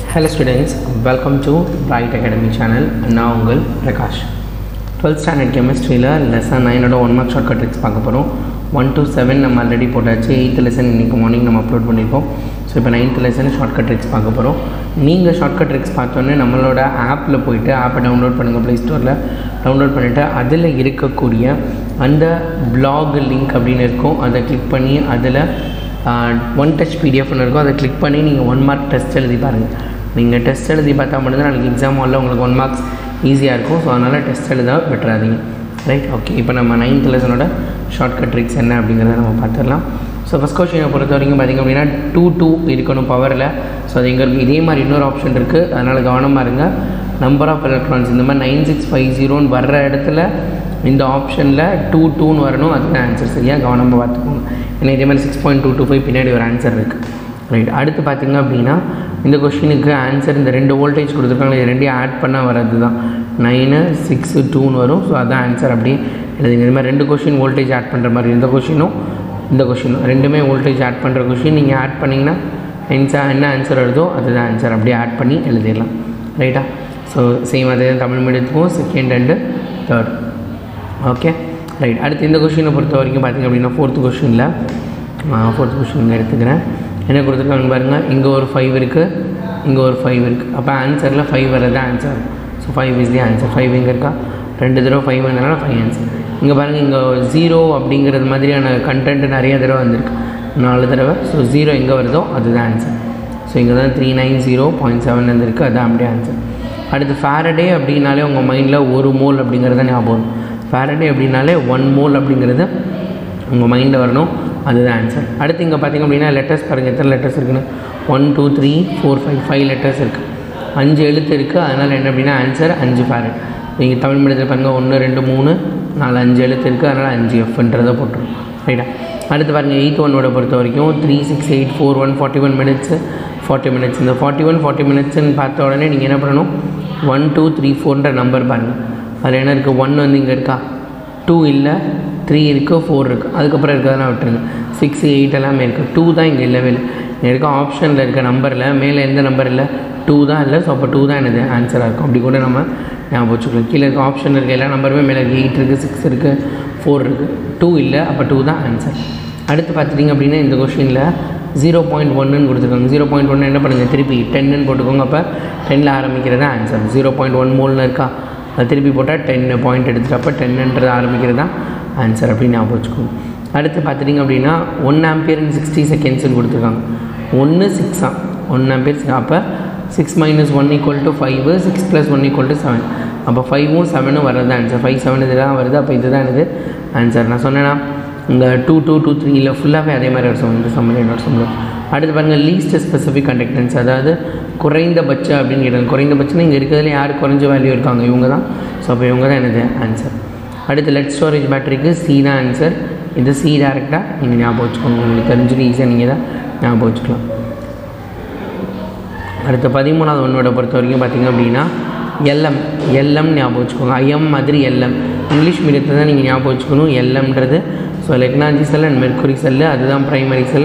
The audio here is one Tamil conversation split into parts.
hello students welcome to bright academy channel நான் உங்கள் பிரகாஷ் டுவெல்த் ஸ்டாண்டர்ட் கெமிஸ்ட்ரியில் லெசன் நைனோட one mark short cut tricks பார்க்க போகிறோம் ஒன் to செவன் நம்ம ஆல்ரெடி போட்டாச்சு எயித்து லெசன் இன்றைக்கி மார்னிங் நம்ம அப்லோட் பண்ணியிருக்கோம் ஸோ இப்போ ninth lesson short cut tricks பார்க்க போகிறோம் நீங்கள் ஷார்ட் கட் ட்ரிக்ஸ் பார்த்தோன்னே நம்மளோட ஆப்பில் போயிட்டு ஆப்பை டவுன்லோட் பண்ணுங்கள் ப்ளே ஸ்டோரில் டவுன்லோட் பண்ணிவிட்டு அதில் இருக்கக்கூடிய அந்த blog லிங்க் அப்படின்னு இருக்கும் அதை கிளிக் பண்ணி அதில் ஒன் டச் பிடிஎஃப்னு இருக்கும் அதை கிளிக் பண்ணி நீங்கள் ஒன் மார்க் டெஸ்ட் எழுதி பாருங்கள் நீங்கள் டெஸ்ட் எழுதி பார்த்தா மட்டும்தான் நாளைக்கு எக்ஸாம் ஹாலில் உங்களுக்கு ஒன் மார்க்ஸ் ஈஸியாக இருக்கும் ஸோ அதனால் டெஸ்ட் எழுத விட்டுறாதீங்க ரைட் ஓகே இப்போ நம்ம நைன்த் லெசனோட ஷார்ட் கட் ட்ரிக்ஸ் என்ன அப்படிங்கிறத நம்ம பார்த்துடலாம் ஸோ ஃபஸ்ட் கொஸ்டினை பொறுத்த வரைக்கும் பார்த்திங்க அப்படின்னா டூ டூ இருக்கணும் பவரில் ஸோ அது எங்கே இருக்குது இதே மாதிரி இன்னொரு ஆப்ஷன் இருக்குது அதனால் கவனமாக இருங்க நம்பர் ஆஃப் எலக்ட்ரான்ஸ் இந்த மாதிரி நைன் சிக்ஸ் ஃபைவ் ஜீரோன்னு வர்ற இடத்துல இந்த ஆப்ஷனில் டூ டூன்னு வரணும் அதுதான் ஆன்சர் சரியா கவனமாக பார்த்துக்கோங்க ஏன்னா இதே மாதிரி six point two two five பின்னாடி ஒரு ஆன்சர் இருக்குது ரைட் அடுத்து பார்த்திங்க அப்படின்னா இந்த கொஷினுக்கு ஆன்சர் இந்த ரெண்டு வோல்டேஜ் கொடுத்துருக்காங்க இது ரெண்டையும் ஆட் பண்ணால் வர்றது தான் நைனு சிக்ஸு டூன்னு வரும் ஸோ அதான் ஆன்சர் அப்படியே எழுதுங்க இது மாதிரி ரெண்டு கொஷின் வோல்டேஜ் ஆட் பண்ணுற மாதிரி இந்த கொஷினும் இந்த கொஷினும் ரெண்டுமே வோல்டேஜ் ஆட் பண்ணுற கொஷின் நீங்கள் ஆட் பண்ணிங்கன்னா என்சா என்ன ஆன்சர் வருதோ அதுதான் ஆன்சர் அப்படியே ஆட் பண்ணி எழுதிடலாம் ரைட்டா ஸோ சேம் அதே தான் தமிழ் மீடியத்துக்கும் second and third okay right அடுத்து இந்த கொஷினை பொறுத்த வரைக்கும் பார்த்திங்க அப்படின்னா ஃபோர்த்து கொஷினில் ஃபோர்த் கொஷின் எடுத்துக்கிறேன் என்ன கொடுத்துருக்காங்க பாருங்கள் இங்கே ஒரு ஃபைவ் இருக்குது இங்கே ஒரு ஃபைவ் இருக்குது அப்போ ஆன்சரில் ஃபைவ் வர்றது answer so five is the answer five எங்கே இருக்கா ரெண்டு தடவை ஃபைவ் வந்தனால ஃபைவ் ஆன்சர் இங்கே பாருங்கள் இங்கே ஜீரோ அப்படிங்கிறது மாதிரியான கண்டென்ட் நிறைய தடவை வந்திருக்கு நாலு தடவை ஸோ ஜீரோ எங்கே வருதோ அதுதான் ஆன்சர் ஸோ இங்கே தான் three nine zero point seven வந்திருக்கு அதுதான் அப்படியே ஆன்சர் அடுத்து ஃபேரடே அப்படின்னாலே உங்கள் மைண்டில் ஒரு மோல் அப்படிங்கிறத ஞாபகம் வரும் ஃபேரடே அப்படின்னாலே ஒன் மோல் அப்படிங்கிறது உங்கள் மைண்டில் வரணும் அதுதான் ஆன்சர் அடுத்து இங்கே பார்த்திங்க அப்படின்னா லெட்டர்ஸ் பாருங்கள் எத்தனை லெட்டர்ஸ் இருக்குன்னு one two three four five five letters இருக்குது அஞ்சு எழுத்து இருக்குது அதனால் என்ன அப்படின்னா ஆன்சர் அஞ்சு ஃபேரட் நீங்கள் தமிழ் மீடியத்தில் பாருங்கள் ஒன்று ரெண்டு மூணு நாலு அஞ்சு எழுத்து இருக்குது அதனால் அஞ்சு எஃப்ன்றதை போட்டுரும் ரைட்டா அடுத்து பாருங்கள் எயித் ஒன்னோட பொறுத்த வரைக்கும் three six eight four one forty one minutes forty minutes இந்த ஃபார்ட்டி ஒன் ஃபார்ட்டி மினிட்ஸ்னு பார்த்த உடனே நீங்கள் என்ன பண்ணணும் ஒன் டூ த்ரீ ஃபோர்ன்ற நம்பர் பாருங்கள் அதில் என்ன இருக்குது ஒன் வந்து இங்கே இருக்கா டூ இல்லை த்ரீ இருக்குது ஃபோர் இருக்குது அதுக்கப்புறம் இருக்கிறதெல்லாம் விட்டுருங்க சிக்ஸ் எயிட் எல்லாமே இருக்குது டூ தான் இங்கே இல்லவே இல்லை இங்கே இருக்க ஆப்ஷனில் இருக்க நம்பரில் மேலே எந்த நம்பர் இல்லை டூ தான் இல்லை ஸோ அப்போ டூ தான் எனது ஆன்சராக இருக்கும் அப்படி கூட நம்ம ஞாபகம் வச்சுக்கலாம் கீழே இருக்க ஆப்ஷன் இருக்க எல்லா நம்பருமே மேலே இருக்குது எயிட் இருக்குது சிக்ஸ் இருக்குது ஃபோர் இருக்குது டூ இல்லை அப்போ டூ தான் ஆன்சர் அடுத்து பார்த்துட்டிங்க அப்படின்னா இந்த கொஷினில் ஜீரோ பாயிண்ட் ஒன்றுன்னு கொடுத்துருக்காங்க ஜீரோ பாயிண்ட் ஒன்று என்ன பண்ணுங்கள் திருப்பி டென்னு போட்டுக்கோங்க அப்போ டென்னில் ஆரம்பிக்கிறது ஆன்சர் ஜீரோ பாயிண்ட் ஒன் மூலில் இருக்கா அது திருப்பி போட்டால் டென்னு பாயிண்ட் எடுத்துகிட்டு அப்போ டென்னுன்றது ஆரம்பிக்கிறது தான் ஆன்சர் அப்படின்னு ஞாபகம் வச்சுக்கோங்க அடுத்து பார்த்துட்டிங்க அப்படின்னா ஒன் ஆம்பியர் அண்ட் சிக்ஸ்டி செகண்ட்ஸ்னு கொடுத்துருக்காங்க ஒன்று சிக்ஸா ஒன் ஆம்பியர் அப்போ six minus one equal to five six plus one equal to seven அப்போ ஃபைவும் செவனும் வர்றது ஆன்சர் ஃபைவ் செவன் இதுதான் வருது அப்போ இதுதான் இது ஆன்சர் நான் சொன்னேன்னா இந்த டூ டூ டூ த்ரீயில் ஃபுல்லாகவே அதே மாதிரி வருஷம் இந்த சம்மர் என்னோட சம்பளம் அடுத்து பாருங்கள் லீஸ்ட் ஸ்பெசிஃபிக் கண்டக்டன்ஸ் அதாவது குறைந்தபட்ச அப்படின்னு கேட்டாங்க குறைந்தபட்சம் இங்கே இருக்கிறதுல யார் குறைஞ்ச வேல்யூ இருக்காங்க இவங்க தான் ஸோ அப்போ இவங்க தான் எனது ஆன்சர் அடுத்து லெட் ஸ்டோரேஜ் பேட்டரிக்கு சி தான் ஆன்சர் இது சி டேரெக்டாக நீங்கள் ஞாபகம் வச்சுக்கோங்க உங்களுக்கு தெரிஞ்சுட்டு ஈஸியாக நீங்கள் தான் ஞாபகம் வச்சுக்கலாம் அடுத்த பதிமூணாவது ஒன்றோட பொறுத்த வரைக்கும் பார்த்திங்க அப்படின்னா எல்எம் எல்எம் ஞாபகம் வச்சுக்கோங்க ஐஎம் மாதிரி எல்எம் இங்கிலீஷ் மீடியத்தை தான் நீங்கள் ஞாபகம் வச்சுக்கணும் எல்எம்ன்றது ஸோ லெக்னாலஜி செல் அண்ட் மெர்குரி செல்லு அதுதான் ப்ரைமரி செல்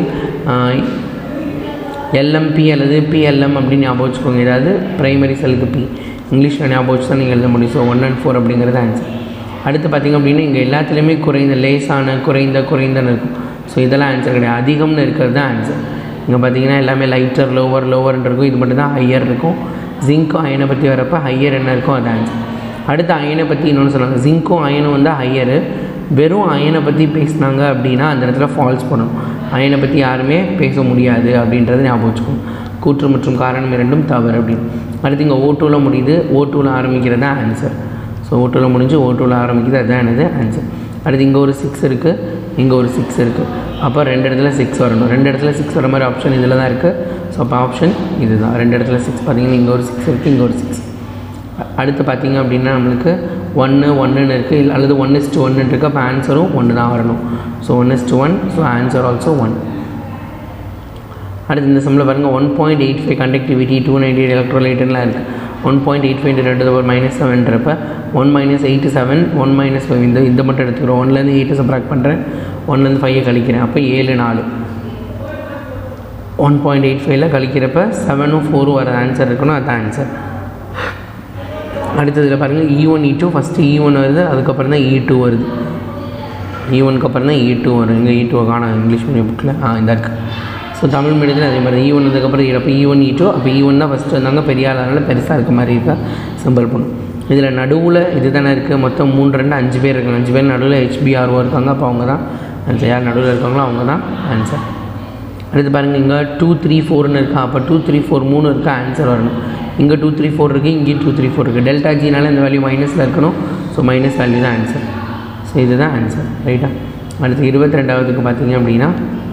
எல்எம்பி அல்லது பிஎல்எம் அப்படின்னு ஞாபகம் வச்சுக்கோங்க ஏதாவது ப்ரைமரி செல்லுக்கு பி இங்கிலீஷில் ஞாபகம் வச்சு தான் நீங்கள் எழுத முடியும் ஸோ ஒன் அண்ட் ஃபோர் அப்படிங்கிறது ஆன்சர் அடுத்து பார்த்திங்க அப்படின்னா இங்கே எல்லாத்துலேயுமே குறைந்த லேசான குறைந்த குறைந்தன்னு இருக்கும் ஸோ இதெல்லாம் ஆன்சர் கிடையாது அதிகம்னு இருக்கிறது தான் ஆன்சர் இங்கே பார்த்தீங்கன்னா எல்லாமே லைட்டர் லோவர் லோவர்னு இருக்கும் இது மட்டும் தான் ஹையர் இருக்கும் ஜிங்க்கும் அயனை பற்றி வரப்போ ஹையர் என்ன இருக்கும் அது ஆன்சர் அடுத்து அயனை பற்றி இன்னொன்று சொன்னாங்க ஜிங்க்கும் அயனும் வந்து ஹையரு வெறும் அயனை பற்றி பேசினாங்க அப்படின்னா அந்த இடத்துல ஃபால்ஸ் பண்ணணும் அயனை பற்றி யாருமே பேச முடியாது அப்படின்றத ஞாபகம் வச்சுக்கணும் கூற்று மற்றும் காரணம் இரண்டும் தவறு அப்படின்னு அடுத்து இங்கே ஓட்டூவில் முடியுது ஓட்டூவில் ஆரம்பிக்கிறது தான் ஆன்சர் ஸோ ஓட்டூவில் முடிஞ்சு ஓட்டூவில் ஆரம்பிக்குது அதுதான் எனது ஆன்சர் அடுத்து இங்கே ஒரு சிக்ஸ் இருக்குது இங்கே ஒரு சிக்ஸ் இருக்குது அப்போ ரெண்டு இடத்துல சிக்ஸ் வரணும் ரெண்டு இடத்துல சிக்ஸ் வர மாதிரி ஆப்ஷன் இதில் தான் இருக்குது ஸோ அப்போ ஆப்ஷன் இது தான் ரெண்டு இடத்துல சிக்ஸ் பார்த்தீங்கன்னா இங்கே ஒரு சிக்ஸ் இருக்குது இங்கே ஒரு சிக்ஸ் அடுத்து பார்த்திங்க அப்படின்னா நம்மளுக்கு ஒன்று ஒன்றுன்னு இருக்குது இல்லை அல்லது ஒன் இஸ்ட்டு ஒன்று இருக்குது அப்போ ஆன்சரும் ஒன்று தான் வரணும் so one is to one so answer also one அடுத்து இந்த சம்மில் பாருங்கள் one point eight five conductivity two ninety eight எலக்ட்ரோலைட்டுலாம் இருக்குது ஒன் பாயிண்ட் எயிட் ஃபைவ் ரெண்டு ஒரு மைனஸ் செவன்றப்ப one minus eight seven one minus five இந்த இந்த மட்டும் எடுத்துக்கிறோம் ஒன்லேருந்து எயிட்டு சப்ராக்ட் பண்ணுறேன் ஒன்லேருந்து ஃபைவை கழிக்கிறேன் அப்போ ஏழு நாலு ஒன் பாயிண்ட் எயிட் ஃபைவ்ல கழிக்கிறப்ப செவனும் ஃபோரும் வர ஆன்சர் இருக்கணும் அதுதான் ஆன்சர் அடுத்ததில் பாருங்கள் E one E two first E one வருது அதுக்கப்புறம் தான் இ டூ வருது இ ஒனுக்கு அப்புறம் தான் இ டூ வரும் இங்கே இ டூ காணும் இங்கிலீஷ் மீடியம் புக்கில் ஆ இந்த இருக்கு ஸோ தமிழ் மீடியத்தில் அதே மாதிரி இ ஒன் வந்ததுக்கப்புறம் அப்போ இ ஒன் இ டூ அப்போ இ ஒன் தான் ஃபஸ்ட்டு வந்தாங்க பெரிய ஆளானால பெருசாக இருக்க மாதிரி இருக்கா சிம்பிள் பண்ணும் இதில் நடுவில் இது தானே இருக்குது மொத்தம் மூணு ரெண்டு அஞ்சு பேர் இருக்காங்க அஞ்சு பேர் நடுவில் ஹெச்பிஆர்ஓ இருக்காங்க அப்போ அவங்க தான் ஆன்சர் யார் நடுவில் இருக்காங்களோ அவங்க தான் ஆன்சர் அடுத்து பாருங்கள் இங்கே டூ த்ரீ ஃபோர்னு இருக்கா அப்போ டூ த்ரீ ஃபோர் மூணு இருக்கா ஆன்சர் வரணும் இங்கே டூ த்ரீ ஃபோர் இருக்குது இங்கேயும் டூ த்ரீ ஃபோர் இருக்குது டெல்டா ஜினால இந்த வேல்யூ மைனஸில் இருக்கணும் ஸோ மைனஸ் வேல்யூ தான் ஆன்சர் ஸோ இதுதான் ஆன்சர் ரைட்டா அடுத்து இருபத்தி ரெண்டாவதுக்கு பார்த்தீங்க அப்படின்னா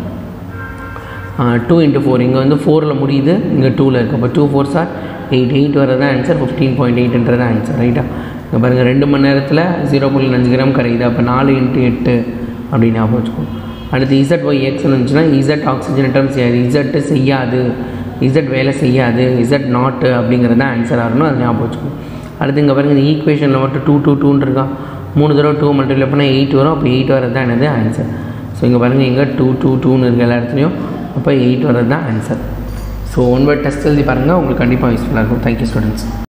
டூ இன்ட்டு ஃபோர் இங்கே வந்து ஃபோரில் முடியுது இங்கே டூவில் இருக்குது அப்போ two four sir eight eight வரது ஆன்சர் ஃபிஃப்டீன் பாயிண்ட் எயிட்ன்றது ஆன்சர் ரைட்டா இங்கே பாருங்கள் ரெண்டு மணி நேரத்தில் ஜீரோ புள்ளி அஞ்சு கிராம் கிடைக்குது அப்போ நாலு இன்ட்டு எட்டு அப்படின்னு ஞாபகம் வச்சுக்கோங்க அடுத்து இசட் ஒய் எக்ஸ் இருந்துச்சுன்னா இசட் ஆக்சிஜனேட்டம் செய்யாது இசட்டு செய்யாது இசட் வேலை செய்யாது இசட் நாட்டு அப்படிங்கிறது தான் ஆன்சர் ஆகணும் அது ஞாபகம் வச்சுக்கோங்க அடுத்து இங்கே பாருங்கள் இந்த ஈக்குவேஷனில் மட்டும் டூ டூ டூன்னு இருக்கா மூணு தடவை டூ மல்டிப்ளை பண்ணால் எயிட் வரும் அப்போ எயிட் வரது தான் என்னது ஆன்சர் ஸோ இங்கே பாருங்கள் இங்கே டூ டூ டூன்னு இருக்குது எல்லா இடத்துலையும் அப்போ எயிட் வரது தான் answer so one word test எழுதி பாருங்கள் உங்களுக்கு கண்டிப்பாக யூஸ்ஃபுல்லாக இருக்கும் தேங்க்யூ ஸ்டூடெண்ட்ஸ்